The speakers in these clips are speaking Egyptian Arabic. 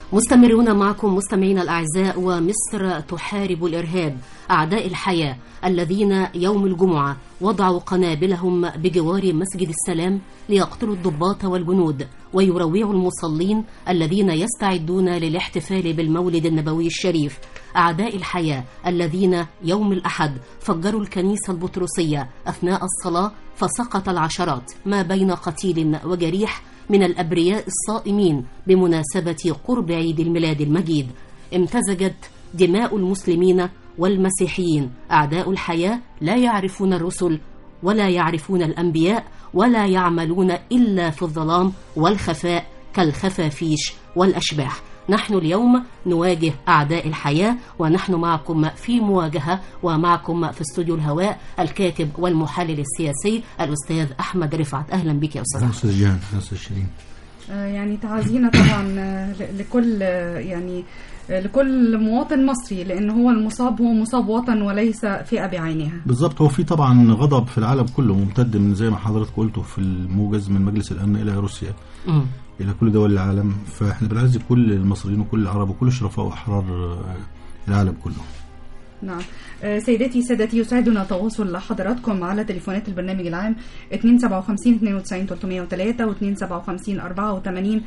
مستمرون معكم مستمعينا الأعزاء ومصر تحارب الإرهاب أعداء الحياة الذين يوم الجمعة وضعوا قنابلهم بجوار مسجد السلام ليقتلوا الضباط والجنود ويروعوا المصلين الذين يستعدون للاحتفال بالمولد النبوي الشريف أعداء الحياة الذين يوم الأحد فجروا الكنيسة البطرسية أثناء الصلاة فسقط العشرات ما بين قتيل وجريح من الأبرياء الصائمين بمناسبة قرب عيد الميلاد المجيد امتزجت دماء المسلمين والمسيحيين أعداء الحياة لا يعرفون الرسل ولا يعرفون الأنبياء ولا يعملون إلا في الظلام والخفاء كالخفافيش والأشباح نحن اليوم نواجه أعداء الحياة ونحن معكم في مواجهة ومعكم في استوديو الهواء الكاتب والمحلل السياسي الأستاذ أحمد رفعت أهلا بك يا أستاذ أحمد أستاذ جيهان أستاذ شيرين آه، يعني تعازينا طبعا آه، ل- لكل آه، يعني آه، لكل مواطن مصري لان هو المصاب هو مصاب وطن وليس فئه بعينها بالظبط هو في طبعا غضب في العالم كله ممتد من زي ما حضرتك قلته في الموجز من مجلس الامن الى روسيا مم. الى كل دول العالم فاحنا بنعزي كل المصريين وكل العرب وكل شرفاء واحرار آه، العالم كله نعم آه، سيداتي سادتي يسعدنا تواصل حضراتكم على تليفونات البرنامج العام 257 92 303 و 257 84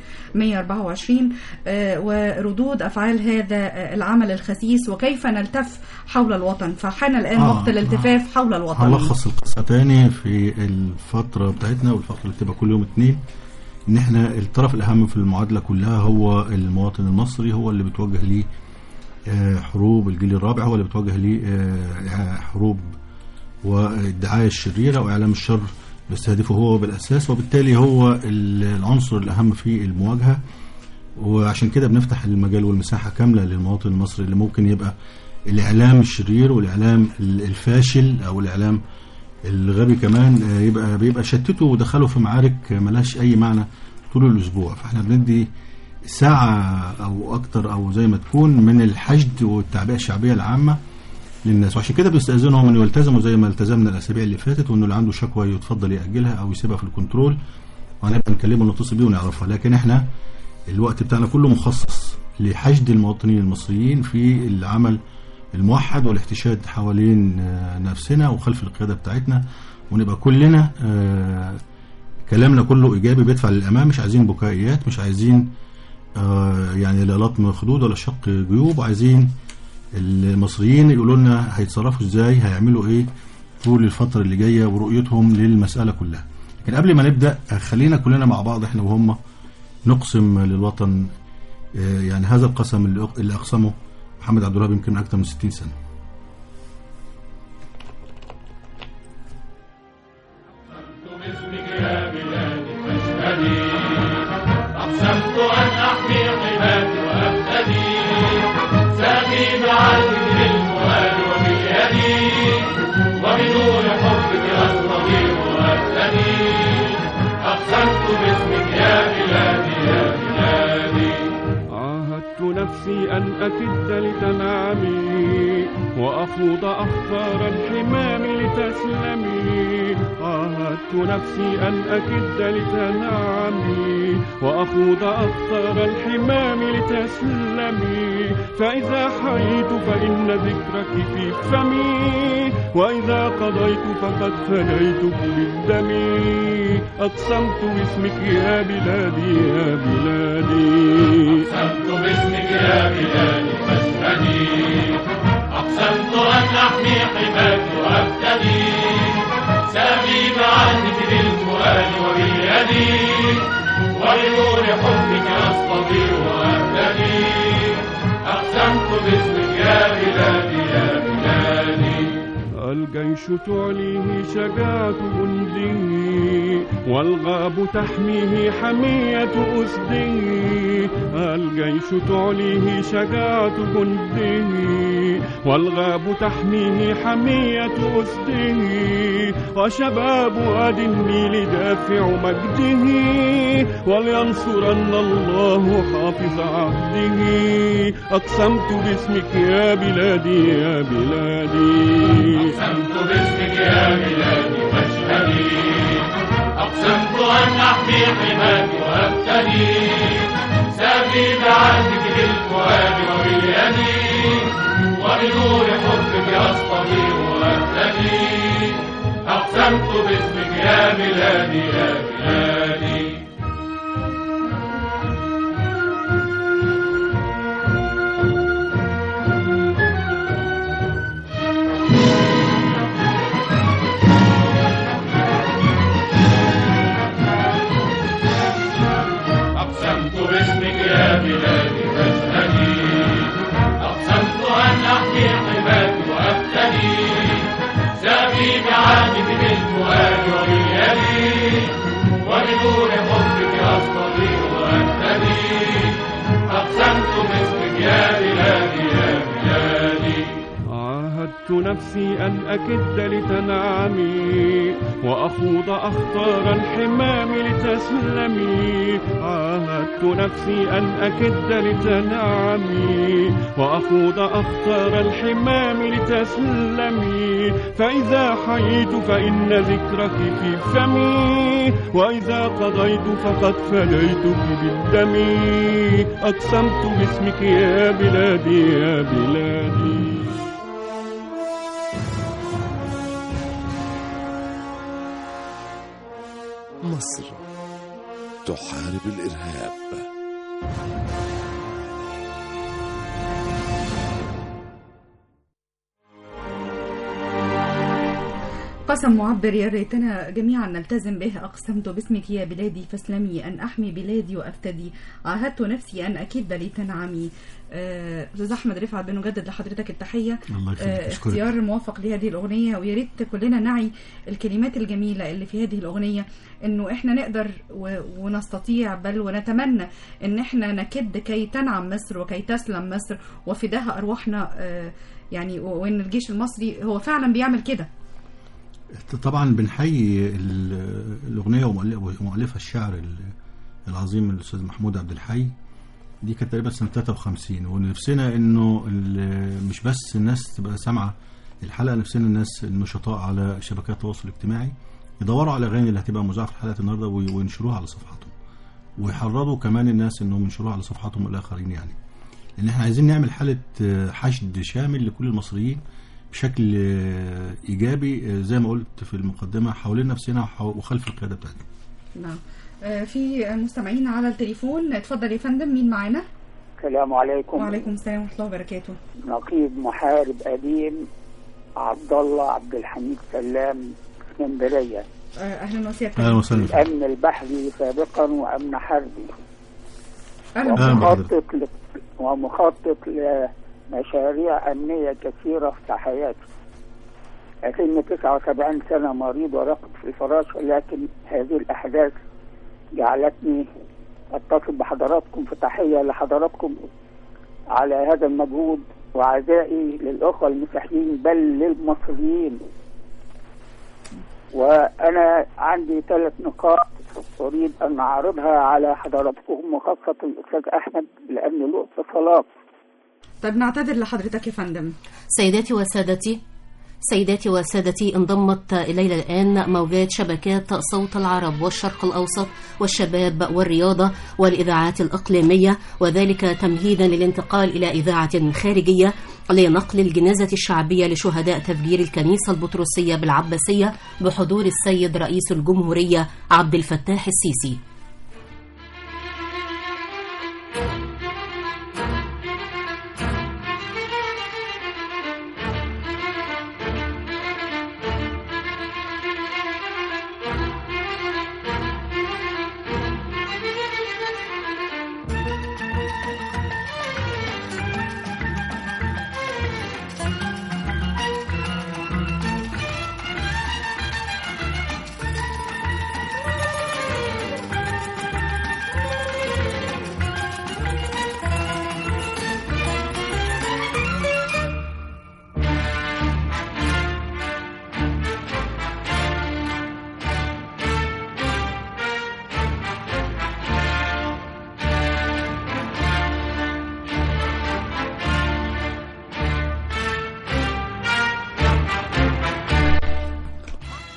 124 آه، وردود افعال هذا آه، العمل الخسيس وكيف نلتف حول الوطن فحان الان آه، وقت الالتفاف حول الوطن هلخص القصه تاني في الفتره بتاعتنا والفتره اللي بتبقى كل يوم اثنين ان احنا الطرف الاهم في المعادله كلها هو المواطن المصري هو اللي بتوجه ليه آه، حروب الجيل الرابع هو اللي بتوجه ليه آه، حروب والدعايه الشريره واعلام الشر بيستهدفه هو بالاساس وبالتالي هو ال- العنصر الاهم في المواجهه وعشان كده بنفتح المجال والمساحه كامله للمواطن المصري اللي ممكن يبقى الاعلام الشرير والاعلام ال- الفاشل او الاعلام الغبي كمان آه، يبقى بيبقى شتته ودخله في معارك ملهاش اي معنى طول الاسبوع فاحنا بندي ساعه او اكتر او زي ما تكون من الحشد والتعبئه الشعبيه العامه للناس وعشان كده بيستاذنهم ان يلتزموا زي ما التزمنا الاسابيع اللي فاتت وانه اللي عنده شكوى يتفضل ياجلها او يسيبها في الكنترول وهنبقى نكلمه ونتصل بيه ونعرفها لكن احنا الوقت بتاعنا كله مخصص لحشد المواطنين المصريين في العمل الموحد والاحتشاد حوالين آه، نفسنا وخلف القيادة بتاعتنا ونبقى كلنا آه، كلامنا كله إيجابي بيدفع للأمام مش عايزين بكائيات مش عايزين آه، يعني لا لطم خدود ولا شق جيوب عايزين المصريين يقولوا لنا هيتصرفوا ازاي هيعملوا ايه طول الفترة اللي جاية ورؤيتهم للمسألة كلها لكن قبل ما نبدأ آه، خلينا كلنا مع بعض احنا وهم نقسم للوطن آه، يعني هذا القسم اللي أق- اللي أقسمه محمد عبد الوهاب يمكن أكثر من 60 سنة باسمك يا بلادي فاشهدي أقسمت أن أحمي حماك وأبتدي سأبي بعهدك للفؤاد وباليد وبنور حبك أستطيع وأبتدي أقسمت باسمك يا بلادي يا بلادي عاهدت نفسي أن أكد لتنعمي وأخوض أخطار الحمام لتسلمي عاهدت نفسي أن أكد لتنعمي وأخوض أخطار الحمام لتسلمي فإذا حييت فإن ذكرك في فمي وإذا قضيت فقد فنيتك بالدم أقسمت باسمك يا بلادي يا بلادي أقسمت باسمك يا بلادي فاشهدي أقسمت أن أحمي حماك وأبتدي سأبي بعهدك بالفؤاد وباليد وبنور حبك أستطيع وأهتدي أقسمت باسمك يا بلادي يا بلادي الجيش تعليه شجاعة جنده والغاب تحميه حمية أسده الجيش تعليه شجاعة جنده والغاب تحميه حمية أسده وشباب واد النيل دافع مجده ولينصرن الله حافظ عهده أقسمت باسمك يا بلادي يا بلادي أقسمت باسمك يا بلادي فاشهدي أقسمت أن أحمي حماك وأبتدي سأبي بعهدك وبنور حبك أستضيء وأهتدي أقسمت باسمك يا بلادي يا بلادي أقسمت باسمك يا بلادي فاشهدي أقسمت أن أحمي حماك وأفتدي سأبي بعهدك بالفؤاد وباليد وبنور حبك أستضيء وأهتدي أقسمت باسمك يا بلادي يا بلادي عاهدت نفسي أن أكد لتنعمي وأخوض أخطار الحمام لتسلمي عاهدت نفسي أن أكد لتنعمي وأخوض أخطار الحمام لتسلمي فإذا حييت فإن ذكرك في فمي وإذا قضيت فقد فديتك بالدم أقسمت باسمك يا بلادي يا بلادي مصر تحارب الإرهاب قسم معبر يا ريتنا جميعا نلتزم به أقسمت باسمك يا بلادي فاسلمي أن أحمي بلادي وأفتدي عاهدت نفسي أن أكيد لي تنعمي آه، أستاذ أحمد رفعت بنجدد لحضرتك التحية الله يخليك آه، أشكرك اختيار موفق لهذه الأغنية ويا ريت كلنا نعي الكلمات الجميلة اللي في هذه الأغنية إنه إحنا نقدر و- ونستطيع بل ونتمنى إن إحنا نكد كي تنعم مصر وكي تسلم مصر وفداها أرواحنا آه، يعني و- وإن الجيش المصري هو فعلا بيعمل كده طبعا بنحيي ال- الاغنيه ومؤل- ومؤلفها الشاعر ال- العظيم الاستاذ محمود عبد الحي دي كانت تقريبا سنه 53 ونفسنا انه ال- مش بس الناس تبقى سامعه الحلقه نفسنا الناس النشطاء على شبكات التواصل الاجتماعي يدوروا على الاغاني اللي هتبقى مذاعه في حلقه النهارده وي- وينشروها على صفحاتهم ويحرضوا كمان الناس انهم ينشروها على صفحاتهم الاخرين يعني لان احنا عايزين نعمل حاله آه، حشد شامل لكل المصريين بشكل آه، ايجابي آه، زي ما قلت في المقدمه حوالين نفسنا وحو- وخلف القياده بتاعتنا نعم آه، في مستمعين على التليفون اتفضل يا فندم مين معانا السلام عليكم وعليكم السلام ورحمه الله وبركاته نقيب محارب قديم عبد الله عبد الحميد سلام اسكندريه آه، اهلا وسهلا اهلا وسهلا فيك. الامن البحري سابقا وامن حربي اهلا أهلا وسهلا بحضرتك. ومخطط ل... ومخطط لمشاريع امنيه كثيره في حياتي لكن 79 سنه مريض ورقد في الفراش ولكن هذه الاحداث جعلتني اتصل بحضراتكم في تحيه لحضراتكم على هذا المجهود وعزائي للاخوه المسيحيين بل للمصريين وانا عندي ثلاث نقاط اريد ان اعرضها على حضراتكم وخاصه الاستاذ احمد لان له اتصالات طيب نعتذر لحضرتك يا فندم سيداتي وسادتي سيداتي وسادتي انضمت إلينا الآن موجات شبكات صوت العرب والشرق الأوسط والشباب والرياضة والإذاعات الإقليمية وذلك تمهيدا للانتقال إلى إذاعة خارجية لنقل الجنازة الشعبية لشهداء تفجير الكنيسة البطرسية بالعباسية بحضور السيد رئيس الجمهورية عبد الفتاح السيسي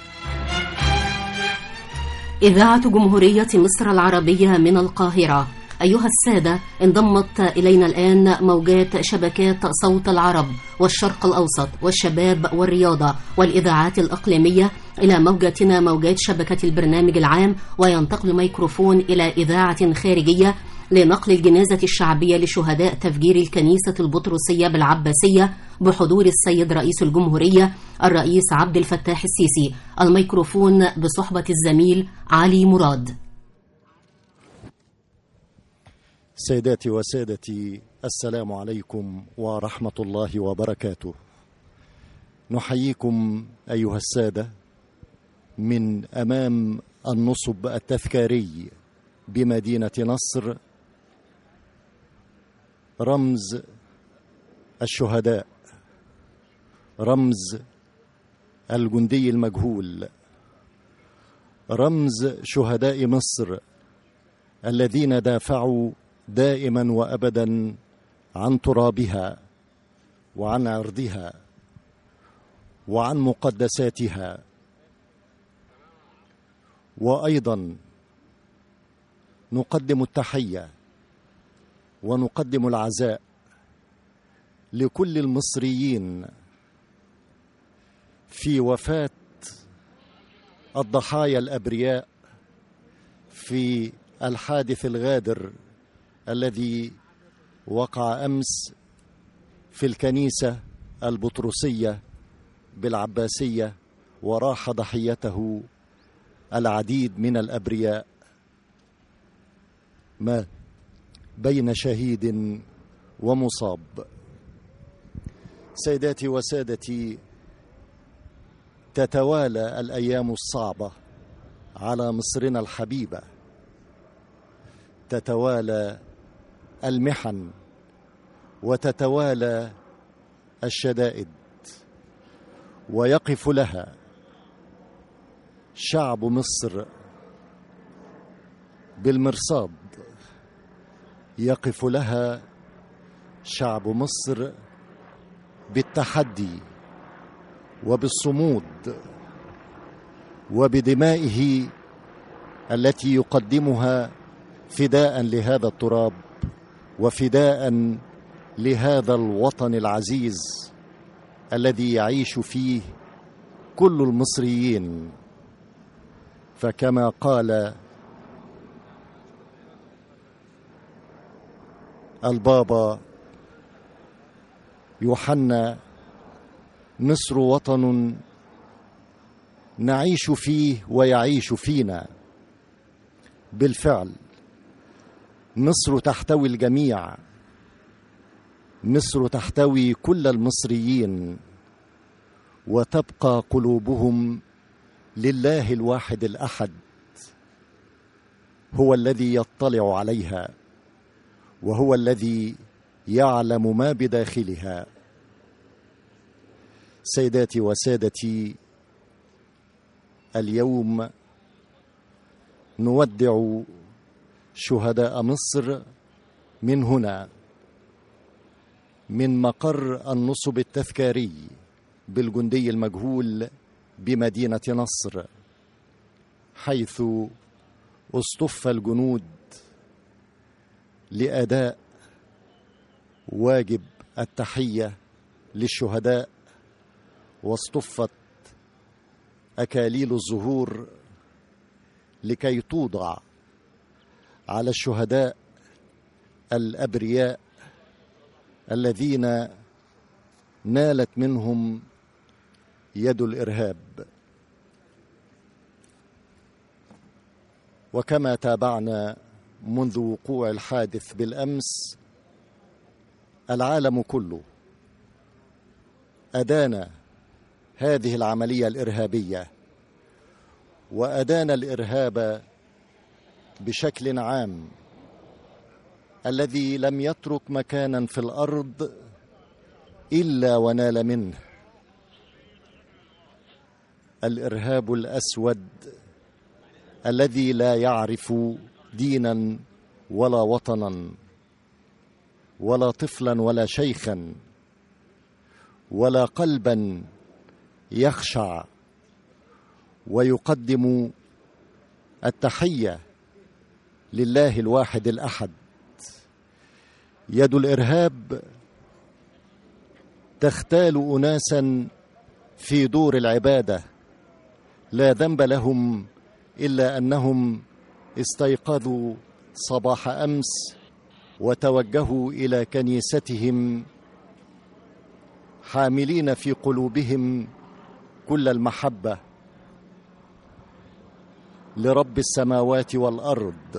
إذاعة جمهورية مصر العربية من القاهرة أيها السادة انضمت إلينا الآن موجات شبكات صوت العرب والشرق الأوسط والشباب والرياضة والإذاعات الإقليمية إلى موجاتنا موجات شبكة البرنامج العام وينتقل ميكروفون إلى إذاعة خارجية لنقل الجنازة الشعبية لشهداء تفجير الكنيسة البطرسية بالعباسية بحضور السيد رئيس الجمهورية الرئيس عبد الفتاح السيسي الميكروفون بصحبة الزميل علي مراد سيداتي وسادتي السلام عليكم ورحمة الله وبركاته نحييكم أيها السادة من أمام النصب التذكاري بمدينة نصر رمز الشهداء رمز الجندي المجهول رمز شهداء مصر الذين دافعوا دائما وابدا عن ترابها وعن عرضها وعن مقدساتها وايضا نقدم التحيه ونقدم العزاء لكل المصريين في وفاه الضحايا الابرياء في الحادث الغادر الذي وقع امس في الكنيسه البطرسيه بالعباسيه وراح ضحيته العديد من الابرياء ما بين شهيد ومصاب سيداتي وسادتي تتوالى الايام الصعبه على مصرنا الحبيبه تتوالى المحن وتتوالى الشدائد ويقف لها شعب مصر بالمرصاد يقف لها شعب مصر بالتحدي وبالصمود وبدمائه التي يقدمها فداء لهذا التراب وفداء لهذا الوطن العزيز الذي يعيش فيه كل المصريين فكما قال البابا يوحنا مصر وطن نعيش فيه ويعيش فينا بالفعل مصر تحتوي الجميع مصر تحتوي كل المصريين وتبقى قلوبهم لله الواحد الاحد هو الذي يطلع عليها وهو الذي يعلم ما بداخلها سيداتي وسادتي اليوم نودع شهداء مصر من هنا من مقر النصب التذكاري بالجندي المجهول بمدينه نصر حيث اصطف الجنود لاداء واجب التحيه للشهداء واصطفت اكاليل الزهور لكي توضع على الشهداء الابرياء الذين نالت منهم يد الارهاب وكما تابعنا منذ وقوع الحادث بالامس العالم كله ادان هذه العمليه الارهابيه وادان الارهاب بشكل عام الذي لم يترك مكانا في الارض الا ونال منه الارهاب الاسود الذي لا يعرف دينا ولا وطنا ولا طفلا ولا شيخا ولا قلبا يخشع ويقدم التحيه لله الواحد الاحد يد الارهاب تختال اناسا في دور العباده لا ذنب لهم الا انهم استيقظوا صباح امس وتوجهوا الى كنيستهم حاملين في قلوبهم كل المحبه لرب السماوات والارض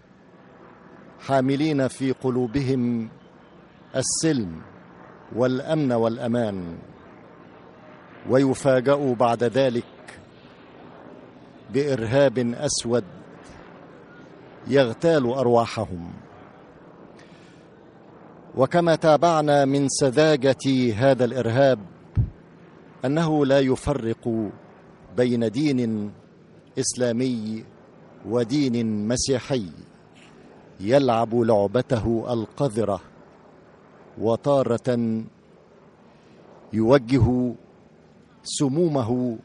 حاملين في قلوبهم السلم والامن والامان ويفاجأوا بعد ذلك بارهاب اسود يغتال ارواحهم وكما تابعنا من سذاجه هذا الارهاب انه لا يفرق بين دين اسلامي ودين مسيحي يلعب لعبته القذره وتاره يوجه سمومه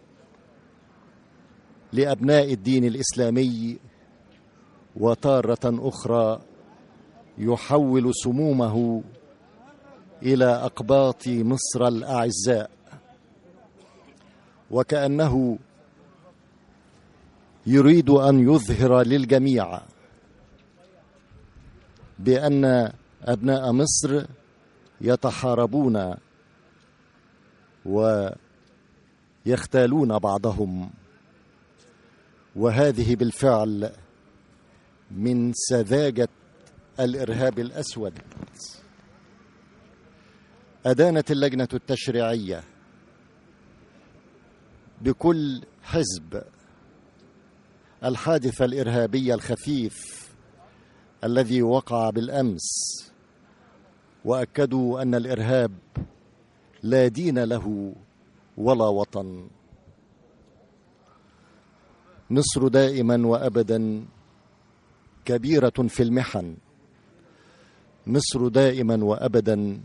لابناء الدين الاسلامي وتاره اخرى يحول سمومه الى اقباط مصر الاعزاء وكانه يريد ان يظهر للجميع بان ابناء مصر يتحاربون ويختالون بعضهم وهذه بالفعل من سذاجه الارهاب الاسود ادانت اللجنه التشريعيه بكل حزب الحادث الارهابي الخفيف الذي وقع بالامس واكدوا ان الارهاب لا دين له ولا وطن مصر دائما وابدا كبيره في المحن مصر دائما وابدا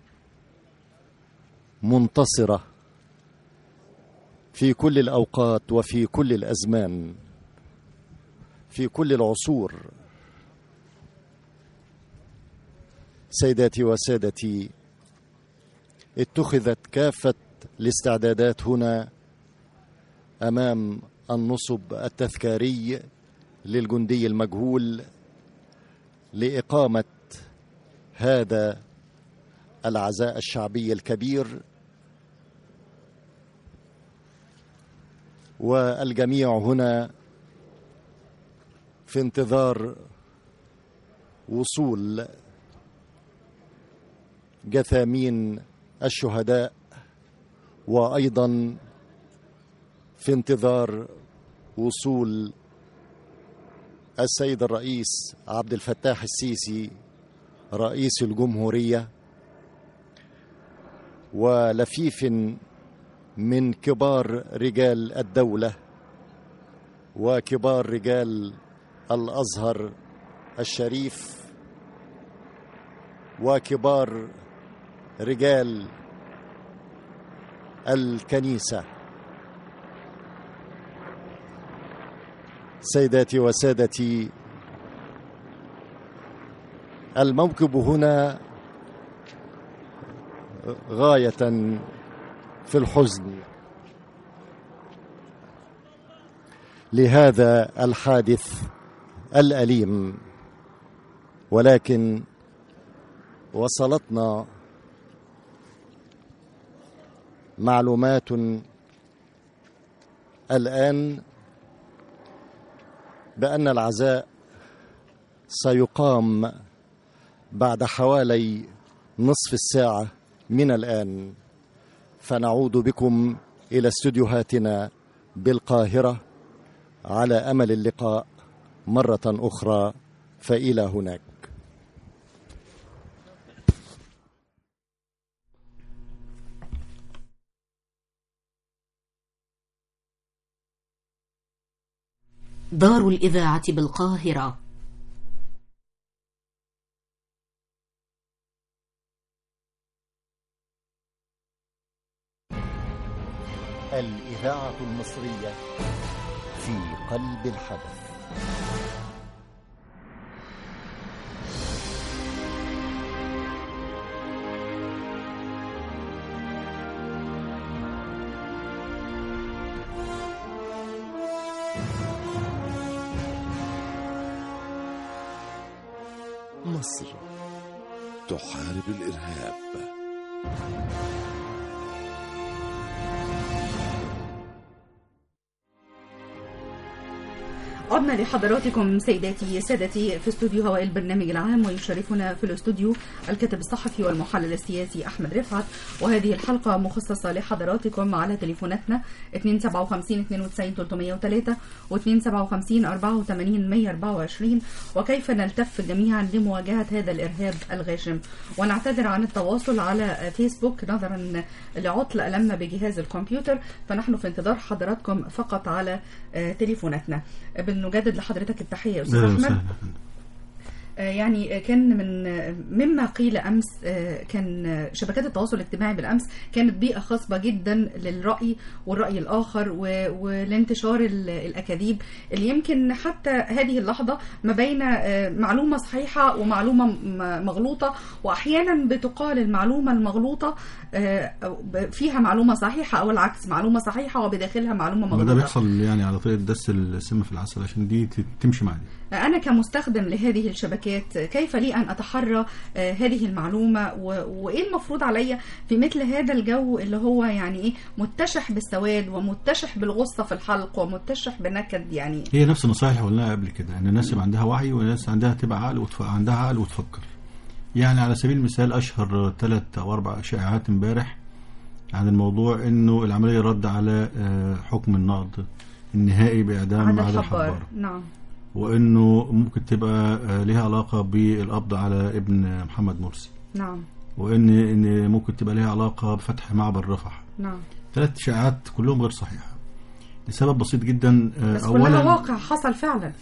منتصره في كل الاوقات وفي كل الازمان في كل العصور سيداتي وسادتي اتخذت كافه الاستعدادات هنا امام النصب التذكاري للجندي المجهول لاقامه هذا العزاء الشعبي الكبير والجميع هنا في انتظار وصول جثامين الشهداء وايضا في انتظار وصول السيد الرئيس عبد الفتاح السيسي رئيس الجمهوريه ولفيف من كبار رجال الدوله وكبار رجال الازهر الشريف وكبار رجال الكنيسه سيداتي وسادتي الموكب هنا غايه في الحزن لهذا الحادث الاليم ولكن وصلتنا معلومات الان بان العزاء سيقام بعد حوالي نصف الساعه من الان فنعود بكم الى استديوهاتنا بالقاهره على امل اللقاء مره اخرى فالى هناك دار الإذاعة بالقاهرة الإذاعة المصرية في قلب الحدث تحارب الإرهاب عدنا لحضراتكم سيداتي سادتي في استوديو هواء البرنامج العام ويشرفنا في الاستوديو الكاتب الصحفي والمحلل السياسي احمد رفعت وهذه الحلقه مخصصه لحضراتكم على تليفوناتنا 257 92 303 و 257 84 124 وكيف نلتف جميعا لمواجهه هذا الارهاب الغاشم ونعتذر عن التواصل على فيسبوك نظرا لعطل ألمنا بجهاز الكمبيوتر فنحن في انتظار حضراتكم فقط على آه، تليفوناتنا بنجدد لحضرتك التحية يا أستاذ أهلا أحمد وسهلا. آه، يعني كان من مما قيل امس آه، كان شبكات التواصل الاجتماعي بالامس كانت بيئه خصبه جدا للراي والراي الاخر و- والانتشار ال- الاكاذيب اللي يمكن حتى هذه اللحظه ما بين آه، معلومه صحيحه ومعلومه م- مغلوطه واحيانا بتقال المعلومه المغلوطه آه، أو ب- فيها معلومه صحيحه او العكس معلومه صحيحه وبداخلها معلومه ما ده مغلوطه بيحصل يعني على طريقه دس السم في العسل عشان دي ت- تمشي معايا أنا كمستخدم لهذه الشبكات كيف لي أن أتحرى آه، هذه المعلومة و- وإيه المفروض عليا في مثل هذا الجو اللي هو يعني إيه متشح بالسواد ومتشح بالغصة في الحلق ومتشح بنكد يعني هي نفس النصائح اللي قلناها قبل كده ان الناس يبقى عندها وعي والناس عندها تبقى عقل وتف... عندها عقل وتفكر يعني على سبيل المثال اشهر ثلاث او اربع شائعات امبارح عن الموضوع انه العمليه رد على آه، حكم النقض النهائي باعدام عدد عادل حبار حبار نعم وانه ممكن تبقى آه، ليها علاقه بالقبض على ابن محمد مرسي نعم وان ان ممكن تبقى ليها علاقه بفتح معبر رفح نعم ثلاث شائعات كلهم غير صحيحه لسبب بسيط جدا آه، بس كلها واقع حصل فعلا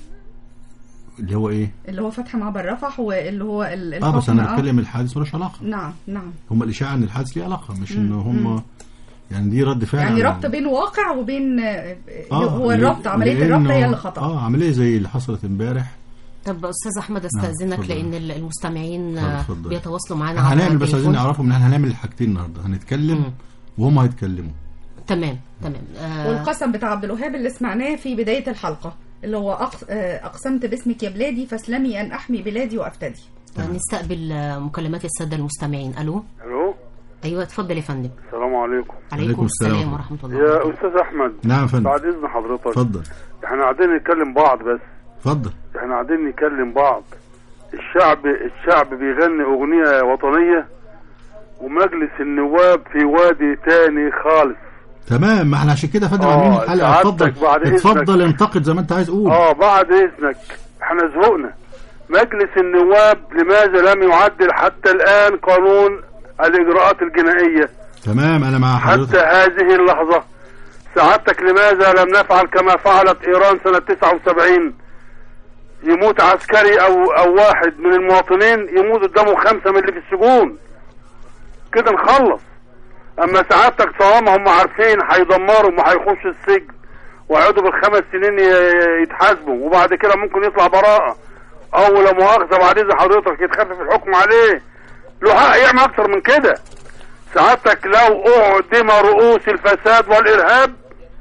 اللي هو ايه اللي هو فتح معبر رفح واللي هو ال- اه بس الحكم انا بتكلم الحادث ملوش علاقه نعم نعم هم الاشاعه ان الحادث ليه علاقه مش ان مم، هم يعني دي رد فعل يعني على- ربط بين واقع وبين آه، آه، هو ل- الربط عملية لأنه- الربط هي اللي خطأ اه عمليه زي اللي حصلت امبارح طب استاذ احمد استاذنك اتفضل. لان ال- المستمعين اتفضل، آه، اتفضل. بيتواصلوا معانا عبر هنعمل بس عايزين التليفون. نعرفهم ان احنا هنعمل الحاجتين النهارده هنتكلم مم. وهم هيتكلموا تمام تمام آه، والقسم بتاع عبد الوهاب اللي سمعناه في بداية الحلقة اللي هو أقس- آه، أقسمت باسمك يا بلادي فاسلمي أن أحمي بلادي وأفتدي نستقبل آه، مكالمات الساده المستمعين الو الو ايوه اتفضل يا فندم السلام عليكم عليكم السلام ورحمه الله يا وبركاته استاذ احمد نعم يا فندم بعد اذن حضرتك اتفضل احنا قاعدين نتكلم بعض بس اتفضل احنا قاعدين نتكلم بعض الشعب الشعب بيغني اغنيه وطنيه ومجلس النواب في وادي تاني خالص تمام ما احنا عشان كده يا فندم آه، عاملين الحلقه سعادتك اتفضل بعد إذنك. اتفضل انتقد زي ما انت عايز قول اه بعد اذنك احنا زهقنا مجلس النواب لماذا لم يعدل حتى الان قانون الاجراءات الجنائيه تمام انا مع حتى حضرتك هذه اللحظة سعادتك لماذا لم نفعل كما فعلت إيران سنة 79 يموت عسكري أو أو واحد من المواطنين يموت قدامه خمسة من اللي في السجون كده نخلص أما سعادتك طالما هم عارفين هيدمروا وهيخشوا السجن ويقعدوا بالخمس سنين ي- يتحاسبوا وبعد كده ممكن يطلع براءة أو لا مؤاخذة بعد إذن حضرتك يتخفف الحكم عليه له حق يعمل أكتر من كده سعادتك لو أعدم رؤوس الفساد والإرهاب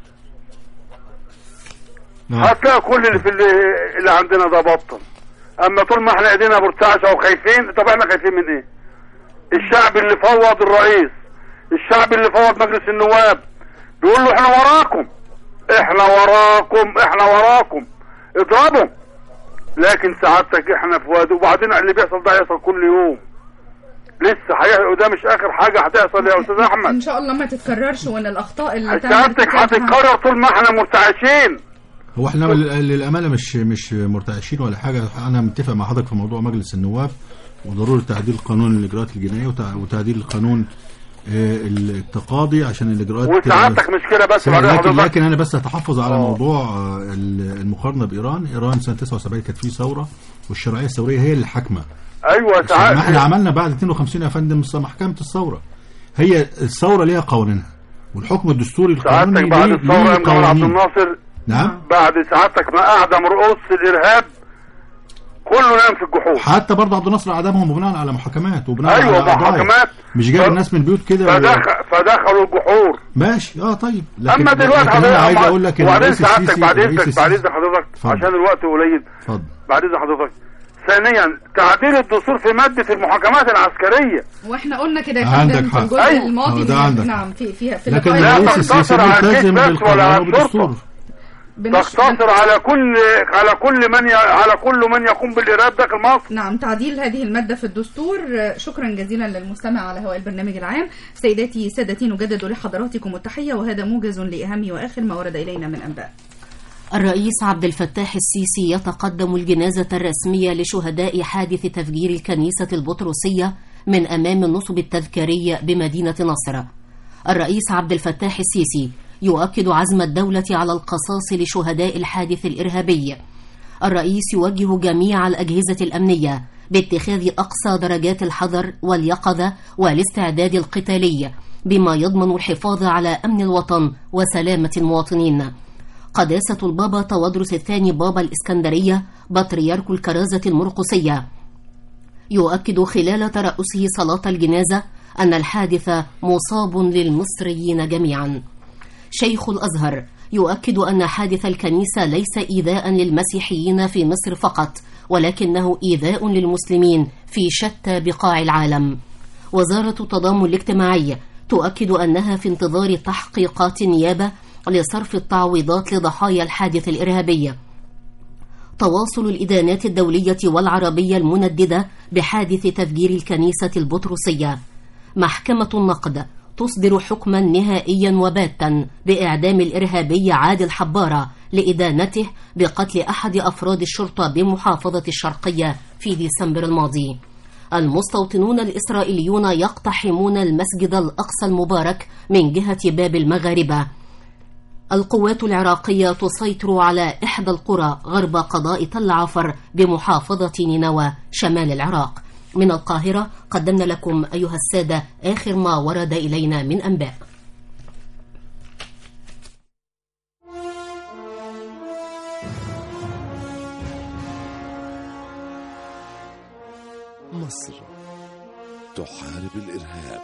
نعم. هتلاقي كل اللي في اللي, اللي عندنا ده بطل أما طول ما احنا ايدينا مرتعشة وخايفين طب احنا خايفين من ايه؟ الشعب اللي فوض الرئيس الشعب اللي فوض مجلس النواب بيقول له احنا وراكم احنا وراكم احنا وراكم اضربوا لكن سعادتك احنا في وادي وبعدين اللي بيحصل ده هيحصل كل يوم لسه هيحصل وده مش اخر حاجه هتحصل يا استاذ احمد إن شاء الله ما تتكررش وإن الأخطاء اللي تم سعادتك ارتكابها- هتتكرر طول ما احنا مرتعشين هو احنا لل- للامانه مش مش مرتعشين ولا حاجه انا متفق مع حضرتك في موضوع مجلس النواب وضروره تعديل قانون الاجراءات الجنائيه وتع- وتعديل القانون آه، التقاضي عشان الاجراءات وسعادتك مش كده بس سمع، بعدين لكن حضرتك لكن انا بس اتحفظ على آه. موضوع آه، ال- المقارنه بايران ايران سنه 79 كانت في ثوره والشرعيه الثوريه هي اللي حاكمه ايوه ما احنا سعادتك عملنا بعد 52 يا فندم محكمه الثوره هي الثوره ليها قوانينها والحكم الدستوري القانوني سعادتك بعد ليه- الثوره ليه يا جمال عبد قوانين. الناصر نعم بعد سعادتك ما اعدم رؤوس الارهاب كله نام في الجحور حتى برضه عبد الناصر عدمهم بناء على محاكمات وبناء ايوه على قضايا. محاكمات مش جايب ف- الناس من بيوت كده و- فدخل فدخلوا الجحور ماشي اه طيب لكن اما دلوقتي لكن انا عايز حضرتك اقول لك ان وبعدين الرئيس سعادتك السيسي بعد الرئيس اذنك بعد السيسي- اذن حضرتك اتفضل. عشان الوقت قليل اتفضل بعد اذن حضرتك ثانيا تعديل الدستور في ماده المحاكمات العسكريه واحنا قلنا كده يا عندك فندم في حق. الجزء أيوة. الماضي آه، ده من- عندك نعم في في في لكن اللقاء لا الرئيس تقتصر السيسي على ملتزم الجيش بس ولا على بالقانون وبالدستور بنش- تقتصر على كل على كل من ي... على كل من يقوم بالارهاب داخل مصر نعم تعديل هذه المادة في الدستور آه، شكرا جزيلا للمستمع على هواء البرنامج العام سيداتي سادتي نجدد لحضراتكم التحية وهذا موجز لأهم وآخر ما ورد إلينا من أنباء الرئيس عبد الفتاح السيسي يتقدم الجنازة الرسمية لشهداء حادث تفجير الكنيسة البطرسية من أمام النصب التذكاري بمدينة نصر. الرئيس عبد الفتاح السيسي يؤكد عزم الدولة على القصاص لشهداء الحادث الإرهابي. الرئيس يوجه جميع الأجهزة الأمنية باتخاذ أقصى درجات الحذر واليقظة والاستعداد القتالي بما يضمن الحفاظ على أمن الوطن وسلامة المواطنين. قداسة البابا تودرس الثاني بابا الإسكندرية بطريرك الكرازة المرقسية يؤكد خلال ترأسه صلاة الجنازة أن الحادث مصاب للمصريين جميعا شيخ الأزهر يؤكد أن حادث الكنيسة ليس إيذاء للمسيحيين في مصر فقط ولكنه إيذاء للمسلمين في شتى بقاع العالم وزارة التضامن الاجتماعي تؤكد أنها في انتظار تحقيقات النيابة لصرف التعويضات لضحايا الحادث الإرهابي تواصل الإدانات الدولية والعربية المنددة بحادث تفجير الكنيسة البطرسية محكمة النقد تصدر حكما نهائيا وباتا بإعدام الإرهابي عادل حبارة لإدانته بقتل أحد أفراد الشرطة بمحافظة الشرقية في ديسمبر الماضي المستوطنون الإسرائيليون يقتحمون المسجد الأقصى المبارك من جهة باب المغاربة القوات العراقية تسيطر على إحدى القرى غرب قضاء تل عفر بمحافظة نينوى شمال العراق من القاهرة قدمنا لكم أيها السادة آخر ما ورد إلينا من أنباء مصر تحارب الإرهاب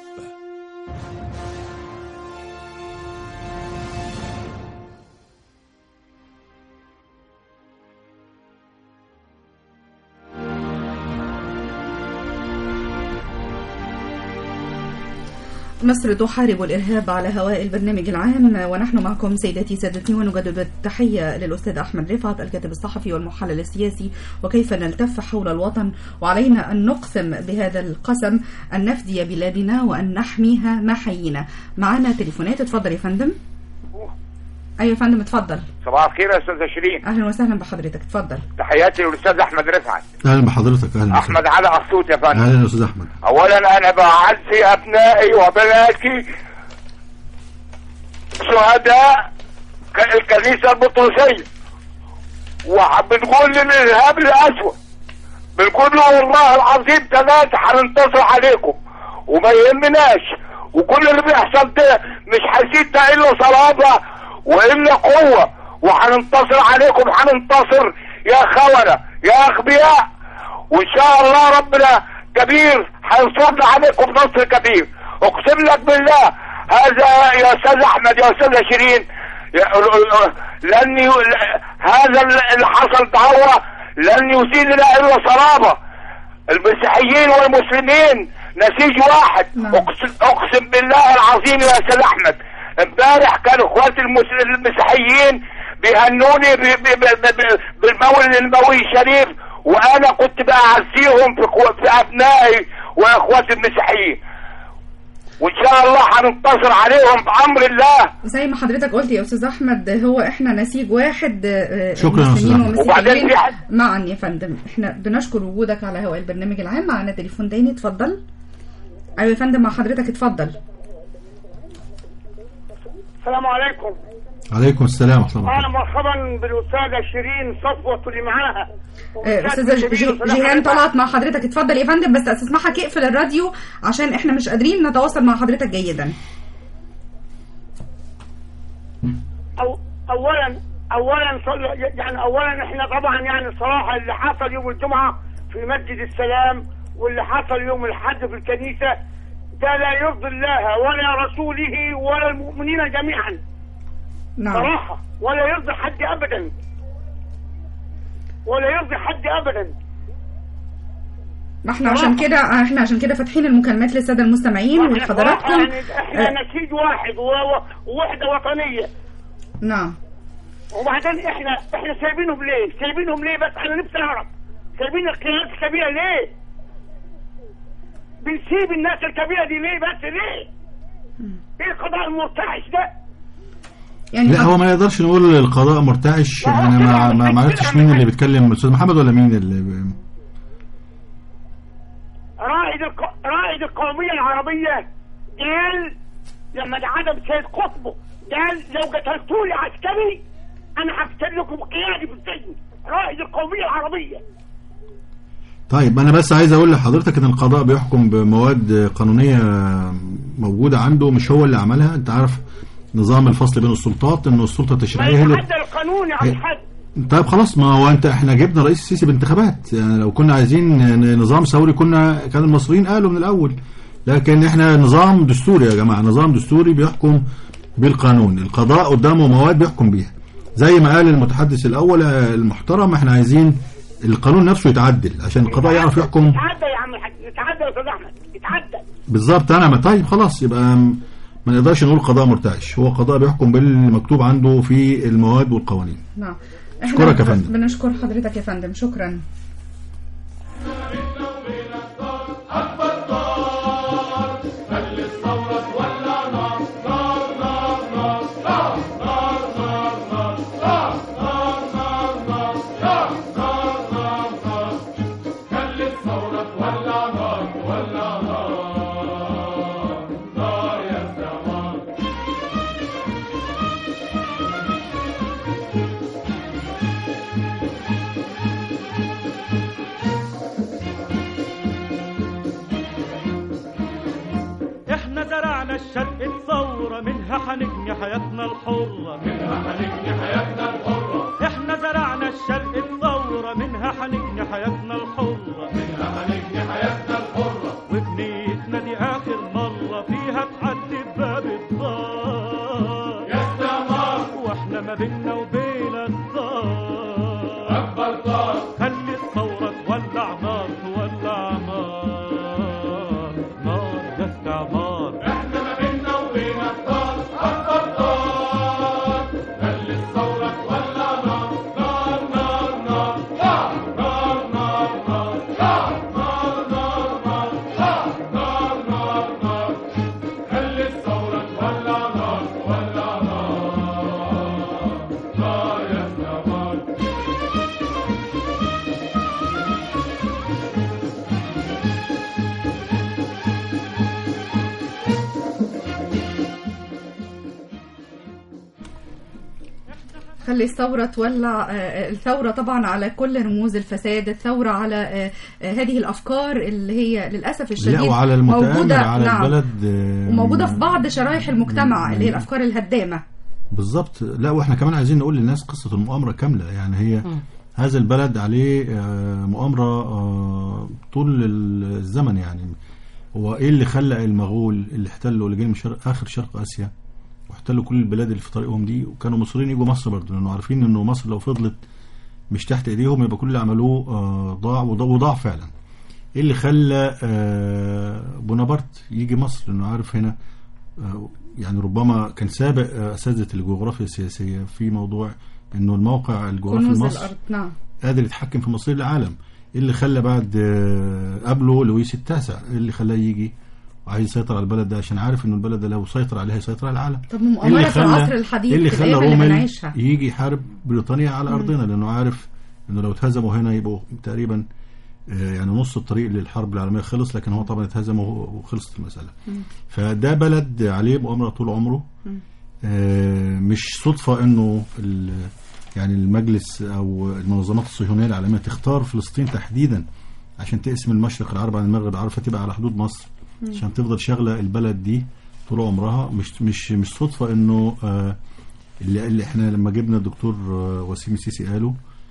مصر تحارب الإرهاب على هواء البرنامج العام ونحن معكم سيداتي سادتي ونجدد التحية للأستاذ أحمد رفعت الكاتب الصحفي والمحلل السياسي وكيف نلتف حول الوطن وعلينا أن نقسم بهذا القسم أن نفدي بلادنا وأن نحميها ما حيينا معنا تليفونات اتفضل يا فندم أيوة يا فندم اتفضل صباح الخير يا استاذ شيرين أهلا وسهلا بحضرتك اتفضل تحياتي للاستاذ احمد رفعت اهلا بحضرتك اهلا احمد وسهلا. على الصوت يا فندم اهلا يا استاذ احمد اولا انا بعزي ابنائي وبناتي شهداء ك- الكنيسه البطرسيه وبنقول للارهاب الاسود بنقول له والله العظيم ثلاثه هننتصر عليكم وما يهمناش وكل اللي بيحصل ده مش هيزيد ده الا صلابه والا قوه وهننتصر عليكم هننتصر يا خونه يا اغبياء وان شاء الله ربنا كبير هينصرنا عليكم نصر كبير اقسم لك بالله هذا يا استاذ احمد يا استاذ شيرين يا- لن ي... هذا اللي حصل دعوة لن يزيد لنا الا صلابه المسيحيين والمسلمين نسيج واحد نعم. اقسم, أقسم بالله العظيم يا استاذ احمد امبارح كان اخواتي المس- المسيحيين بيهنوني ب- ب- ب- ب- بالمولد النبوي الشريف وانا كنت بعزيهم في قو- في ابنائي واخواتي المسيحيين وان شاء الله هننتصر عليهم بامر الله زي ما حضرتك قلت يا استاذ احمد هو احنا نسيج واحد آه، شكراً يا أستاذ مسلمين أحمد. وبعدين ومسيحيين في حد- معا يا فندم احنا بنشكر وجودك على هواء البرنامج العام معنا تليفون تاني اتفضل ايوه يا فندم مع حضرتك اتفضل السلام عليكم عليكم السلام ورحمه الله اهلا مرحبا بالاستاذه شيرين صفوه اللي معاها آه، استاذه ج- ج- جيهان طلعت مع حضرتك اتفضل يا فندم بس استسمحك اقفل الراديو عشان احنا مش قادرين نتواصل مع حضرتك جيدا أو اولا اولا صل- يعني اولا احنا طبعا يعني الصراحه اللي حصل يوم الجمعه في مسجد السلام واللي حصل يوم الاحد في الكنيسه ده لا يرضي الله ولا رسوله ولا المؤمنين جميعا نعم صراحه ولا يرضي حد ابدا ولا يرضي حد ابدا ما احنا عشان كده احنا عشان كده فاتحين المكالمات للساده المستمعين واحنا ولحضراتكم يعني احنا آه، نسيج واحد و- و- ووحده وطنيه نعم وبعدين احنا احنا سايبينهم ليه؟ سايبينهم ليه بس انا نفسي اعرف سايبين القيادات الكبيره ليه؟ بنسيب الناس الكبيره دي ليه بس ليه؟ ايه القضاء المرتعش ده؟ يعني لا هو ما يقدرش نقول القضاء مرتعش انا ما ما ما عرفتش مين اللي بيتكلم الاستاذ محمد ولا مين اللي ب... رائد الق... رائد القوميه العربيه قال لما عدم سيد قطبه قال لو قتلتوا لي عسكري انا هقتل لكم قيادي في السجن رائد القوميه العربيه طيب انا بس عايز اقول لحضرتك ان القضاء بيحكم بمواد قانونيه موجوده عنده مش هو اللي عملها انت عارف نظام الفصل بين السلطات انه السلطه ما التشريعيه هي اللي يتعدى القانون يا عبد هي- الحاج طيب خلاص ما هو انت احنا جبنا رئيس السيسي بانتخابات يعني لو كنا عايزين ن- نظام ثوري كنا كان المصريين قالوا من الاول لكن احنا نظام دستوري يا جماعه نظام دستوري بيحكم بالقانون القضاء قدامه مواد بيحكم بيها زي ما قال المتحدث الاول آه، المحترم احنا عايزين القانون نفسه يتعدل عشان القضاء يعرف يحكم يتعدى يا عم الحاج يتعدى يا استاذ احمد يتعدى بالظبط انا ما طيب خلاص يبقى م- ما نقدرش نقول قضاء مرتعش هو قضاء بيحكم بالمكتوب عنده في المواد والقوانين نعم أشكرك يا فندم. بنشكر حضرتك يا فندم شكرا خلي الثورة تولع نار نار نار نار نار نار نار نار نار نار نار نار نار نار نار نار خلي الثورة تولع نار تولع نار نار يا استعمار احنا زرعنا الشرق الثورة منها حنجني حياتنا الحرة منها حنجني حياتنا الحرة احنا زرعنا الشرق الثورة منها حنجني حياتنا الحرة منها حنجني حياتنا الحرة وبنيتنا دي آخر مرة فيها تعدي بباب الدار يا استعمار واحنا ما بينا وبين الدار أكبر دار خلي الثورة تولع نار تولع نار نار يا استعمار احنا ما بينا وبين الدار أكبر دار خلي الثورة تولع نار نار نار نار نار نار نار نار نار نار نار نار نار نار نار خلي الثورة تولع نار تولع نار نار يا استعمار خلي الثورة تولع آه، الثورة طبعا على كل رموز الفساد الثورة على آه، آه، هذه الأفكار اللي هي للأسف الشديد لا وعلى المتآمر موجودة على نعم البلد آه، وموجودة في بعض شرايح المجتمع اللي هي الأفكار الهدامة بالظبط لا واحنا كمان عايزين نقول للناس قصة المؤامرة كاملة يعني هي هذا البلد عليه آه، مؤامرة آه، طول الزمن يعني هو ايه اللي خلق المغول اللي احتلوا اللي جايين من شرق اخر شرق اسيا واحتلوا كل البلاد اللي في طريقهم دي وكانوا مصرين يجوا مصر برضه لانه عارفين انه مصر لو فضلت مش تحت ايديهم يبقى كل اللي عملوه آه، ضاع وضاع, وضاع فعلا ايه اللي خلى آه، بونابرت يجي مصر لانه عارف هنا آه، يعني ربما كان سابق آه، اساتذه الجغرافيا السياسيه في موضوع انه الموقع الجغرافي كنوز لمصر الأرض نعم قادر يتحكم في مصير العالم ايه اللي خلى بعد آه، قبله لويس التاسع ايه اللي خلاه يجي وعايز يسيطر على البلد ده عشان عارف انه البلد ده لو سيطر عليه هيسيطر على العالم طب إيه مؤامرة اللي في خلى- العصر الحديث ايه اللي في خلى الأيام اللي رومل بنعيشها يجي يحارب بريطانيا على مم. ارضنا لانه عارف انه لو اتهزموا هنا يبقوا تقريبا آه، يعني نص الطريق للحرب العالميه خلص لكن هو طبعا اتهزم وهو- وخلصت المساله مم. فده بلد عليه مؤامره طول عمره مم. آه، مش صدفه انه ال- يعني المجلس او المنظمات الصهيونيه العالميه تختار فلسطين تحديدا عشان تقسم المشرق العربي عن المغرب العربي فتبقى على حدود مصر مم. عشان تفضل شغله البلد دي طول عمرها مش مش مش صدفه انه آه، اللي, اللي احنا لما جبنا الدكتور آه، وسيم السيسي قالوا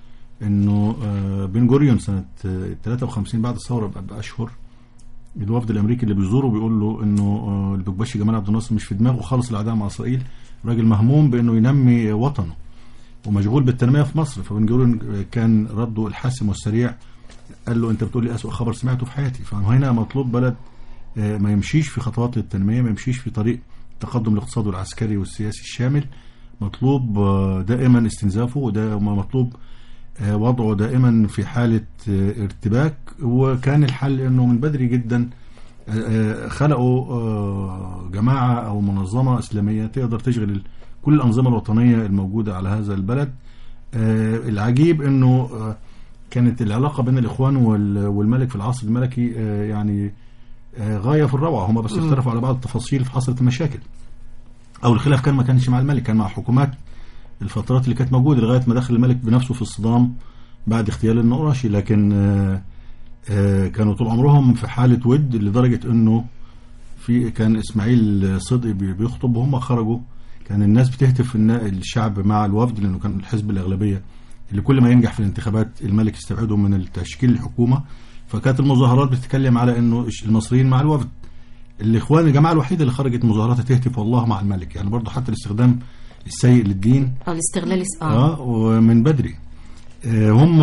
انه آه، بن جوريون سنه آه، 53 بعد الثوره بأ- باشهر الوفد الامريكي اللي بيزوره بيقول له انه آه، البكبشي جمال عبد الناصر مش في دماغه خالص العداء مع اسرائيل راجل مهموم بانه ينمي وطنه ومشغول بالتنميه في مصر فبن جوريون كان رده الحاسم والسريع قال له انت بتقول لي اسوء خبر سمعته في حياتي فهنا مطلوب بلد آه، ما يمشيش في خطوات للتنميه ما يمشيش في طريق التقدم الاقتصادي والعسكري والسياسي الشامل مطلوب آه، دائما استنزافه وده مطلوب آه، وضعه دائما في حالة آه، ارتباك وكان الحل انه من بدري جدا آه، آه، خلقوا آه، جماعة او منظمة اسلامية تقدر تشغل ال- كل الانظمة الوطنية الموجودة على هذا البلد آه، العجيب انه آه، كانت العلاقة بين الاخوان وال- والملك في العصر الملكي آه، يعني آه، غاية في الروعة هم بس مم. اختلفوا على بعض التفاصيل فحصلت المشاكل او الخلاف كان ما كانش مع الملك كان مع حكومات الفترات اللي كانت موجوده لغايه ما دخل الملك بنفسه في الصدام بعد اغتيال النقراشي لكن آه، آه، كانوا طول عمرهم في حاله ود لدرجه انه في كان اسماعيل صدقي بي- بيخطب وهم خرجوا كان الناس بتهتف ان الشعب مع الوفد لانه كان الحزب الاغلبيه اللي كل ما ينجح في الانتخابات الملك يستبعده من التشكيل الحكومه فكانت المظاهرات بتتكلم على انه المصريين مع الوفد الاخوان الجماعه الوحيده اللي خرجت مظاهرات تهتف والله مع الملك يعني برضه حتى الاستخدام السيء للدين اه الاستغلال الس- اه ومن بدري آه هم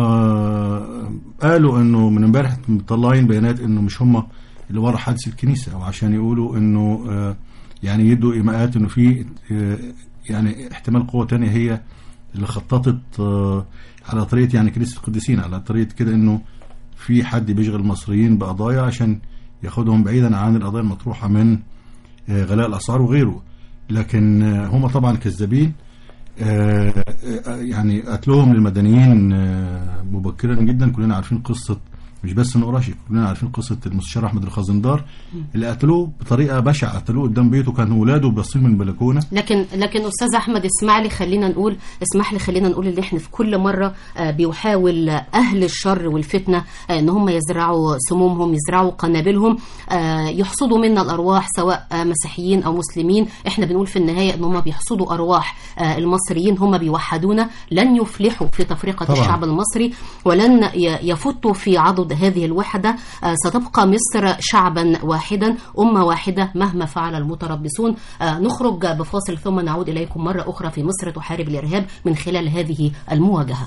آه قالوا انه من امبارح مطلعين بيانات انه مش هم اللي ورا حادث الكنيسه او عشان يقولوا انه آه يعني يدوا ايماءات انه في آه يعني احتمال قوه تانية هي اللي خططت آه على طريقه يعني كنيسه القديسين على طريقه كده انه في حد بيشغل المصريين بقضايا عشان ياخدهم بعيدا عن القضايا المطروحه من آه غلاء الاسعار وغيره لكن آه هم طبعا كذابين آه، آه، يعني قتلهم للمدنيين آه، مبكرا جدا كلنا عارفين قصه مش بس نقراشي كلنا عارفين قصه المستشار احمد الخزندار اللي قتلوه بطريقه بشعه قتلوه قدام بيته كان ولاده باصين من البلكونه لكن لكن استاذ احمد اسمع لي خلينا نقول اسمح لي خلينا نقول ان احنا في كل مره آه، بيحاول اهل الشر والفتنه آه، ان هم يزرعوا سمومهم يزرعوا قنابلهم آه، يحصدوا منا الارواح سواء آه، مسيحيين او مسلمين احنا بنقول في النهايه ان هم بيحصدوا ارواح آه، المصريين هم بيوحدونا لن يفلحوا في تفرقه طبعاً. الشعب المصري ولن ي- يفتوا في عضد هذه الوحده آه، ستبقى مصر شعبا واحدا امه واحده مهما فعل المتربصون آه، نخرج بفاصل ثم نعود اليكم مره اخرى في مصر تحارب الارهاب من خلال هذه المواجهه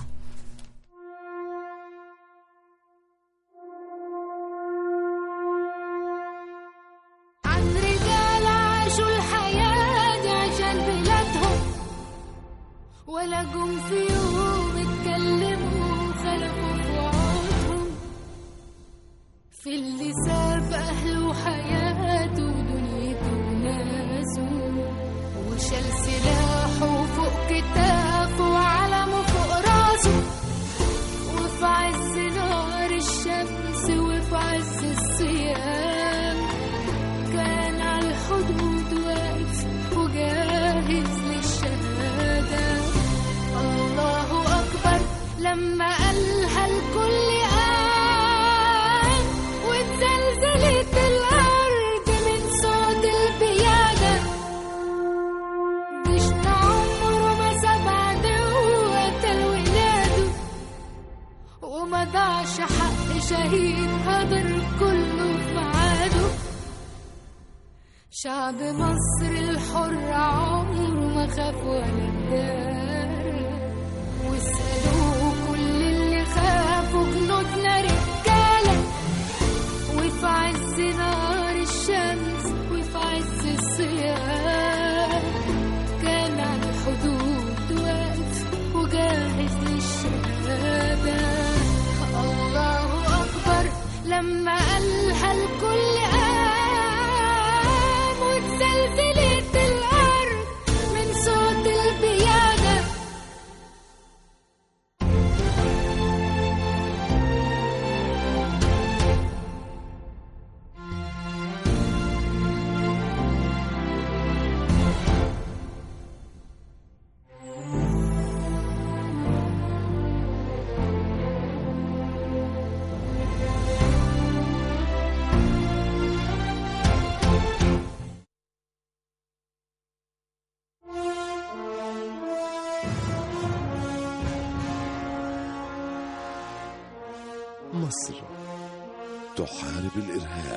عن رجال عاشوا الحياة دي عشان بلادهم ولا جم في يوم اتكلموا خلفوا في وعودهم في اللي ساب أهله وحياته ودنيته وناسه وشال سلاحه فوق كتافه وعلمه فوق راسه وفي عز نار الشمس وفي عز الصيام كان على الحدود واقف وجاهز للشهادة الله أكبر لما قالها الكل قام واتزلزلت الأرض من صوت البيادة جيشنا عمره ما ساب عدو قتل ولاده وما ضاعش حق شهيد هدر كله في ميعاده شعب مصر الحر عمره ما خاف ولا ادار واسألوا كل اللي خافوا جنودنا رجالة وفي عز نار الشمس وفي عز الصيام كان على الحدود واقف وجاهز للشهادة الله أكبر لما قالها الكل قام واتزلزلت الأرض من صوت البيادة مصر تحارب الإرهاب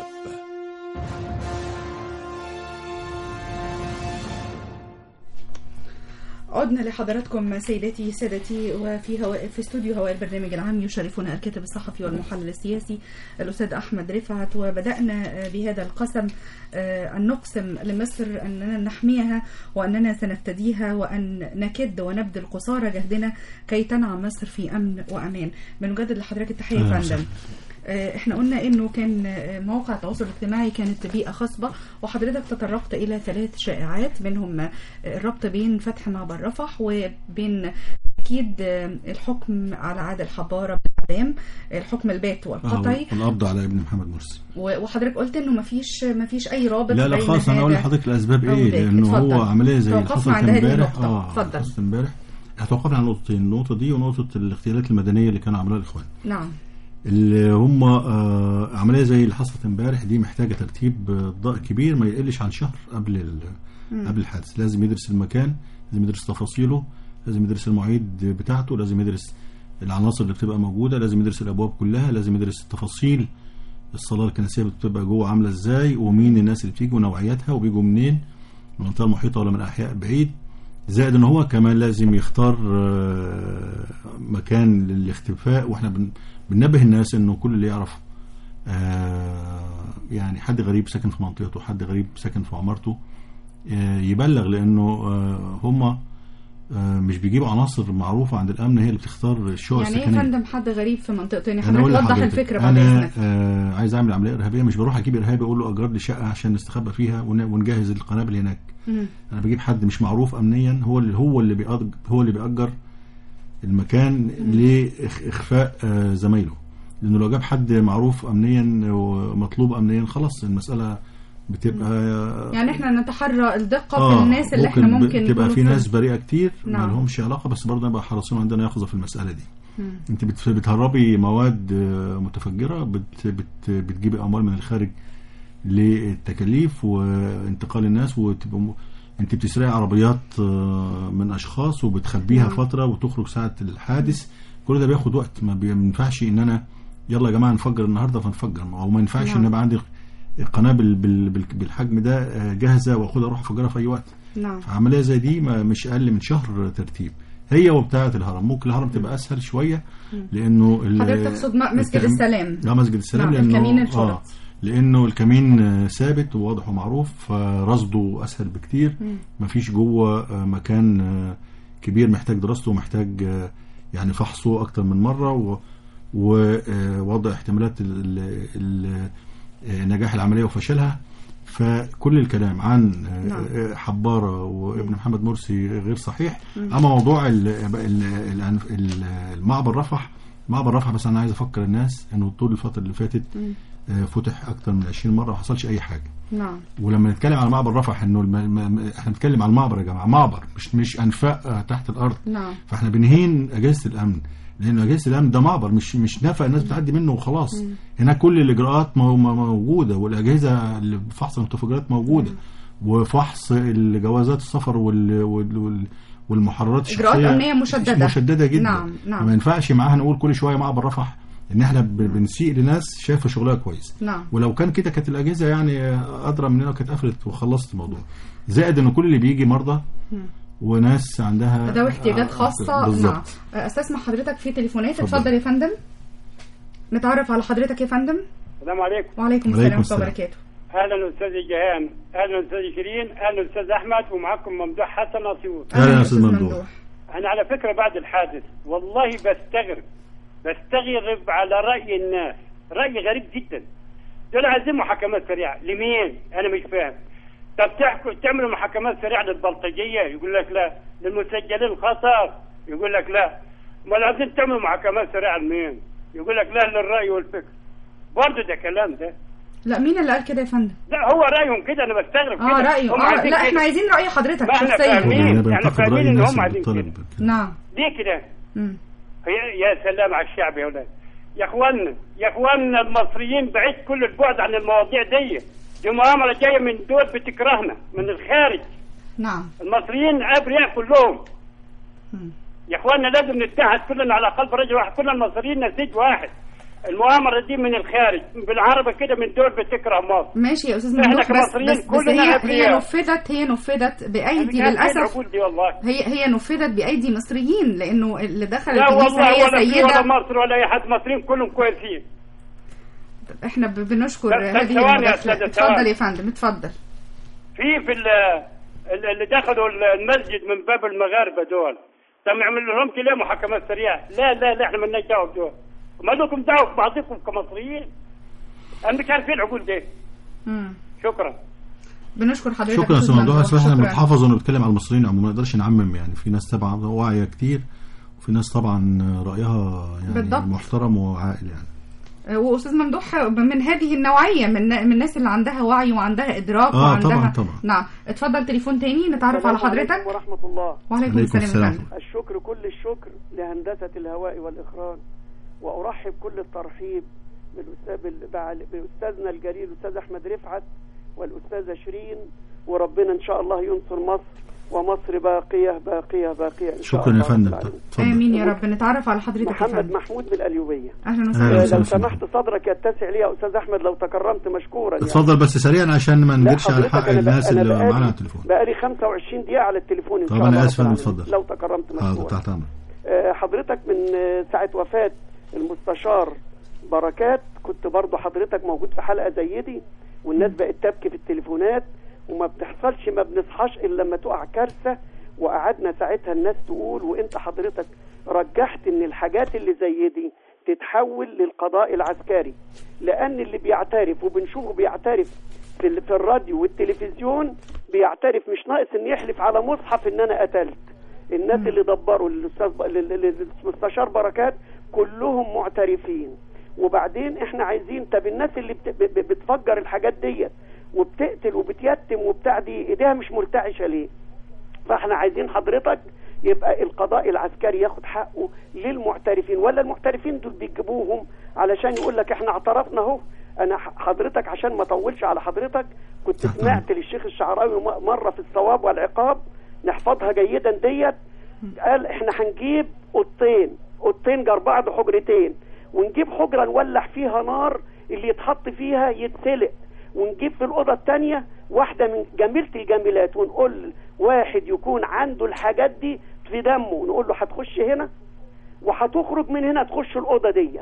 عدنا لحضراتكم سيداتي سادتي وفي هواء في استوديو هواء البرنامج العام يشرفنا الكاتب الصحفي والمحلل السياسي الاستاذ احمد رفعت وبدانا بهذا القسم آه، ان نقسم لمصر اننا نحميها واننا سنفتديها وان نكد ونبذل قصارى جهدنا كي تنعم مصر في امن وامان بنجدد لحضرتك التحيه أهلا يا وسهلا. فندم آه، احنا قلنا انه كان آه، مواقع التواصل الاجتماعي كانت بيئه خصبه وحضرتك تطرقت الى ثلاث شائعات منهم آه، الربط بين فتح معبر رفح وبين اكيد آه، الحكم على عادل حباره بالاعدام الحكم البات والقطعي آه، والقبض على ابن محمد مرسي و- وحضرتك قلت انه مفيش مفيش اي رابط لا لا بين خالص انا اقول هذا لحضرتك الاسباب أو ايه ذاك. لانه اتفضل. هو عمليه زي اللي توقفنا حصلت عند هذه امبارح النقطة. اه اتفضل. حصلت امبارح توقفنا على نقطتين النقطه دي ونقطه الاغتيالات المدنيه اللي كانوا عملوها الاخوان نعم اللي هم آه عمليه زي اللي حصلت امبارح دي محتاجه ترتيب آه، ضاء كبير ما يقلش عن شهر قبل ال- مم. قبل الحادث لازم يدرس المكان لازم يدرس تفاصيله لازم يدرس المعيد بتاعته لازم يدرس العناصر اللي بتبقى موجوده لازم يدرس الابواب كلها لازم يدرس تفاصيل الصلاه الكنسيه بتبقى جوه عامله ازاي ومين الناس اللي بتيجي ونوعياتها وبيجوا منين من المنطقه المحيطه ولا من احياء بعيد زائد ان هو كمان لازم يختار آه، مكان للاختفاء واحنا بن- بننبه الناس انه كل اللي يعرف آه، يعني حد غريب ساكن في منطقته حد غريب ساكن في عمارته آه، يبلغ لانه آه، هم آه، مش بيجيبوا عناصر معروفه عند الامن هي اللي بتختار الشقق يعني ايه يا السكنيه فندم حد غريب في منطقته يعني انا حضرتك اقول وضح لحضرتك الفكره بعد انا اذنك آه عايز اعمل عمليه ارهابيه مش بروح اجيب ارهابي اقول له اجر لي شقه عشان نستخبى فيها ون- ونجهز القنابل هناك مم. انا بجيب حد مش معروف امنيا هو اللي هو اللي بيأجر هو اللي بيأجر المكان لاخفاء آه، زمايله لانه لو جاب حد معروف امنيا ومطلوب امنيا خلاص المساله بتبقى يعني احنا نتحرى الدقه آه، في الناس اللي احنا ممكن تبقى يكونوا في ناس بريئه كتير ما نعم. لهمش علاقه بس برضه نبقى حريصين عندنا يقظه في المساله دي مم. انت بت- بتهربي مواد آه، متفجره بت بت بتجيبي اموال من الخارج للتكاليف وانتقال الناس وتبقى م- انت بتسرقي عربيات آه، من اشخاص وبتخبيها نعم. فتره وتخرج ساعه الحادث كل ده بياخد وقت ما بينفعش ان انا يلا يا جماعه نفجر النهارده فنفجر او ما ينفعش نعم. ان يبقى عندي القنابل بال- بال- بالحجم ده آه، جاهزه واخدها اروح افجرها في اي وقت نعم عمليه زي دي ما مش اقل من شهر ترتيب هي وبتاعه الهرم ممكن الهرم تبقى اسهل شويه مم. لانه ال- حضرتك تقصد م- مسجد التأم- السلام. لا مسجد السلام نعم، لانه الكمين الشرطي. اه لانه الكمين آه، ثابت وواضح ومعروف فرصده اسهل بكتير مم. مفيش جوه آه، مكان آه، كبير محتاج دراسته ومحتاج آه، يعني فحصه اكتر من مره و ووضع احتمالات ال- ال- ال- آه، نجاح العمليه وفشلها فكل الكلام عن آه، نعم. آه، حباره وابن محمد مرسي غير صحيح مم. اما موضوع ال- ال- ال- ال- المعبر رفح معبر رفح بس انا عايز افكر الناس انه طول الفتره اللي فاتت مم. آه، فتح اكتر من 20 مره ما حصلش اي حاجه نعم ولما نتكلم على معبر رفح انه الم... الم... احنا بنتكلم على المعبر يا جماعه معبر مش مش انفاق آه، تحت الارض نعم فاحنا بنهين اجهزه الامن لان اجهزه الامن ده معبر مش مش نفق الناس بتعدي منه وخلاص مم. هناك كل الاجراءات مو- مو- موجوده والاجهزه اللي فحص المتفجرات موجوده وفحص الجوازات السفر وال... وال... وال... والمحررات الشخصيه إجراءات أمنية مشددة. مشدده جدا نعم، نعم. ما ينفعش معاها نقول كل شويه معبر رفح ان احنا ب... بنسيء لناس شايفه شغلها كويس نعم ولو كان كده كانت الاجهزه يعني ادرى مننا كانت قفلت وخلصت الموضوع زائد ان كل اللي بيجي مرضى مم. وناس عندها ذوي احتياجات خاصة نعم بالظبط استسمح حضرتك في تليفونات اتفضل. اتفضل يا فندم نتعرف على حضرتك يا فندم السلام عليكم وعليكم السلام ورحمة الله وبركاته اهلا استاذ جيهان اهلا استاذ شيرين اهلا استاذ احمد ومعكم ممدوح حسن اسيوط اهلا يا استاذ ممدوح انا على فكره بعد الحادث والله بستغرب بستغرب على راي الناس راي غريب جدا دول عايزين محاكمات سريعه لمين انا مش فاهم طب تحكوا تعملوا محاكمات سريعه للبلطجيه يقول لك لا للمسجلين الخطر يقول لك لا امال عايزين تعملوا محاكمات سريعه لمين يقول لك لا للراي والفكر برضه ده كلام ده لا مين اللي قال كده يا فندم لا هو رايهم كده انا بستغرب اه كده رأيه هم اه عايزين لا كده. احنا عايزين رأي حضرتك ما احنا شخصيا فاهمين احنا فاهمين ان هم عايزين كده طلب نعم ليه كده مم. يا يا سلام على الشعب يا ولاد يا اخوانا يا اخوانا المصريين بعيد كل البعد عن المواضيع دي دي مؤامره جايه من دول بتكرهنا من الخارج نعم المصريين ابرياء كلهم مم. يا اخوانا لازم نتحد كلنا على قلب رجل واحد كل المصريين نسيج واحد المؤامره دي من الخارج بالعربي كده من دول بتكره مصر ماشي يا استاذ احنا ممدوح بس كمصريين بس, بس كلنا هي هي أبرياء. نفذت هي نفذت بايدي كان فين للاسف العقول دي والله هي هي نفذت بايدي مصريين لانه اللي دخل لا الكنيسه والله هي ولا في سيده ولا مصر ولا اي حد مصريين كلهم كويسين احنا ب- بنشكر بس- بس هذه ثواني يا المداخله أستاذة، اتفضل ثواني. يا فندم اتفضل في في ال- ال- اللي دخلوا المسجد من باب المغاربه دول طب يعمل لهم كده محاكمات سريعه لا لا لا احنا مالناش دعوه بدول ما لكم دعوه ببعضكم كمصريين انا مش عارفين العقول دي مم. شكرا بنشكر حضرتك شكرا يا أستاذ استاذ ممدوح ممدوح. بس احنا شكراً. بنتحفظ انه بنتكلم على المصريين عموما ما نقدرش نعمم يعني في ناس طبعا واعيه كتير وفي ناس طبعا رايها يعني بالضبط. محترم وعاقل يعني واستاذ ممدوح من هذه النوعيه من من الناس اللي عندها وعي وعندها ادراك آه، وعندها طبعاً، طبعاً. نعم اتفضل تليفون تاني نتعرف على السلام حضرتك عليكم ورحمة الله وعليكم عليكم السلام يا السلام. فندم الشكر كل الشكر لهندسة الهواء والإخراج وأرحب كل الترحيب بالأستاذ بأستاذنا الجليل الأستاذ أحمد رفعت والأستاذة شيرين وربنا إن شاء الله ينصر مصر ومصر باقية باقية باقية إن شاء شكرا يا الله رب فندم العالمين. اتفضل امين يا رب نتعرف على حضرتك يا محمد فندم محمود من الأليوبية اهلا أهلا وسهلا آه، وسهلا. لو سمحت صدرك يتسع لي يا أستاذ أحمد لو تكرمت مشكورا يعني. اتفضل بس سريعا عشان ما لا نجرش على حضرتك حق أنا بق- الناس أنا اللي بقالي- معانا على التليفون بقالي 25 دقيقة على التليفون إن طب شاء أنا الله آسف رب يا فندم، العالمين. اتفضل. لو تكرمت حاضر مشكورا تحت امرك آه، حضرتك من آه، ساعة وفاة المستشار بركات كنت برضو حضرتك موجود في حلقة زي دي والناس بقت تبكي في التليفونات وما بتحصلش ما بنصحاش إلا لما تقع كارثة وقعدنا ساعتها الناس تقول وانت حضرتك رجحت ان الحاجات اللي زي دي تتحول للقضاء العسكري لان اللي بيعترف وبنشوفه بيعترف في, ال- في الراديو والتلفزيون بيعترف مش ناقص ان يحلف على مصحف ان انا قتلت الناس اللي دبروا للاستاذ ب- لل- لل- للمستشار بركات كلهم معترفين وبعدين احنا عايزين طب الناس اللي بت- ب- ب- بتفجر الحاجات ديت وبتقتل وبتيتم وبتاع دي ايديها مش مرتعشه ليه فاحنا عايزين حضرتك يبقى القضاء العسكري ياخد حقه للمعترفين ولا المعترفين دول بيجيبوهم علشان يقول لك احنا اعترفنا اهو انا ح- حضرتك عشان ما اطولش على حضرتك كنت سمعت للشيخ الشعراوي م- مره في الصواب والعقاب نحفظها جيدا ديت قال احنا هنجيب اوضتين اوضتين جنب بعض حجرتين ونجيب حجره نولع فيها نار اللي يتحط فيها يتسلق ونجيب في الأوضة التانية واحدة من جميلة الجميلات ونقول واحد يكون عنده الحاجات دي في دمه نقول له هتخش هنا وهتخرج من هنا تخش الأوضة ديت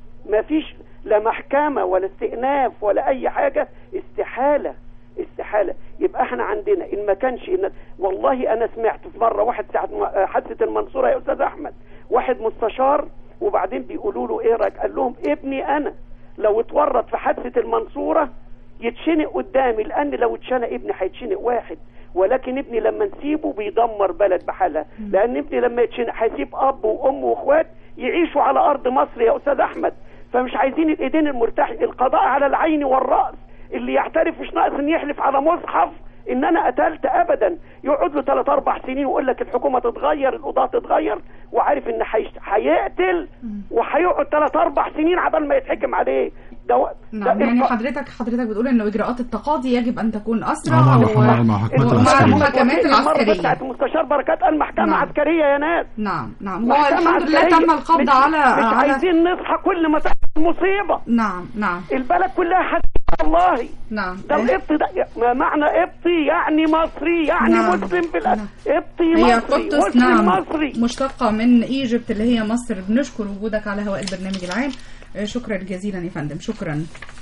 مفيش لا محكمة ولا استئناف ولا أي حاجة استحالة استحالة يبقى احنا عندنا ان ما كانش إن والله انا سمعت في مرة واحد ساعة ما- حادثة المنصورة يا استاذ احمد واحد مستشار وبعدين بيقولوا له ايه رايك قال لهم ابني انا لو اتورط في حادثة المنصورة يتشنق قدامي لان لو اتشنق ابني هيتشنق واحد ولكن ابني لما نسيبه بيدمر بلد بحالها لان ابني لما يتشنق هيسيب اب وام واخوات يعيشوا على ارض مصر يا استاذ احمد فمش عايزين الايدين المرتاح القضاء على العين والراس اللي يعترف مش ناقص ان يحلف على مصحف ان انا قتلت ابدا يقعد له ثلاث اربع سنين ويقول لك الحكومه تتغير القضاه تتغير وعارف ان هيش- هيقتل وهيقعد ثلاث اربع سنين عبال ما يتحكم عليه ده و- نعم ده يعني الق- حضرتك حضرتك بتقول انه اجراءات التقاضي يجب ان تكون اسرع آه، مع و- المحكمة- مع المحكمات ومع العسكرية. المحاكمات المرة العسكريه بتاعت المستشار بركات قال محكمه نعم. عسكريه يا ناس نعم نعم هو محكمة الحمد لله عسكرية. تم القبض مش على مش على عايزين نصحى كل ما تحصل مصيبه نعم نعم البلد كلها حد والله نعم ده القبط ده ما معنى قبطي يعني مصري يعني نعم. مسلم بالأ... قبطي هي مصري قطز مسلم نعم مصري مشتقة من ايجيبت اللي هي مصر بنشكر وجودك على هواء البرنامج العام آه، شكرا جزيلا يا فندم شكرا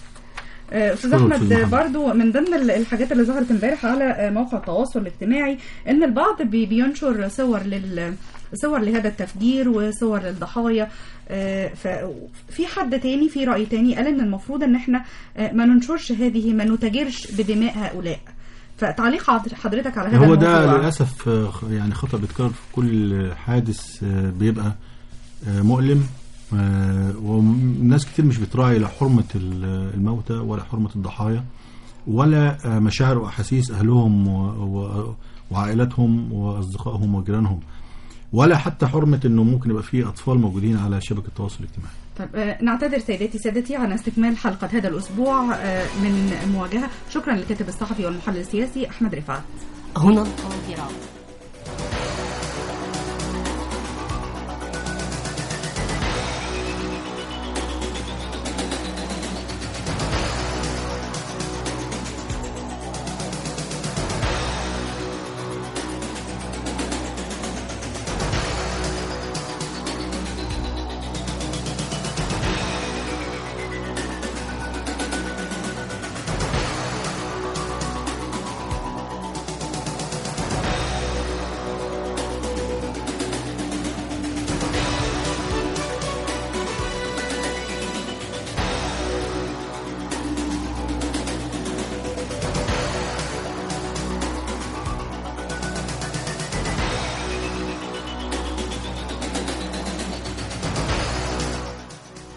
آه، استاذ شكراً احمد أستاذ محمد. برضو من ضمن ال- الحاجات اللي ظهرت امبارح على آه، موقع التواصل الاجتماعي ان البعض بي- بينشر صور لل صور لهذا التفجير وصور للضحايا آه، ففي حد تاني في رأي تاني قال ان المفروض ان احنا آه، ما ننشرش هذه ما نتاجرش بدماء هؤلاء فتعليق حضر- حضرتك على هذا هو الموضوع ده للاسف آه، يعني خطا بيتكرر في كل حادث آه، بيبقى آه، مؤلم آه، والناس كتير مش بتراعي لا حرمه ال- الموتى ولا حرمه الضحايا ولا آه، مشاعر واحاسيس اهلهم و- و- وعائلاتهم واصدقائهم وجيرانهم ولا حتى حرمه انه ممكن يبقى في اطفال موجودين على شبكه التواصل الاجتماعي طيب آه، نعتذر سيداتي سادتي عن استكمال حلقة هذا الأسبوع آه، من مواجهة شكرا للكاتب الصحفي والمحلل السياسي أحمد رفعت هنا القاهرة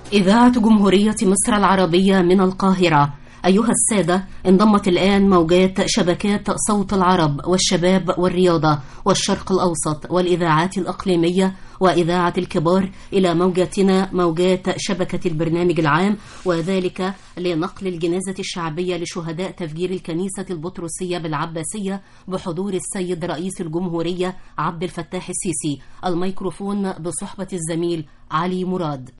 إذاعة جمهورية مصر العربية من القاهرة أيها السادة انضمت الآن موجات شبكات صوت العرب والشباب والرياضة والشرق الأوسط والإذاعات الإقليمية وإذاعة الكبار إلى موجاتنا موجات شبكة البرنامج العام وذلك لنقل الجنازة الشعبية لشهداء تفجير الكنيسة البطرسية بالعباسية بحضور السيد رئيس الجمهورية عبد الفتاح السيسي الميكروفون بصحبة الزميل علي مراد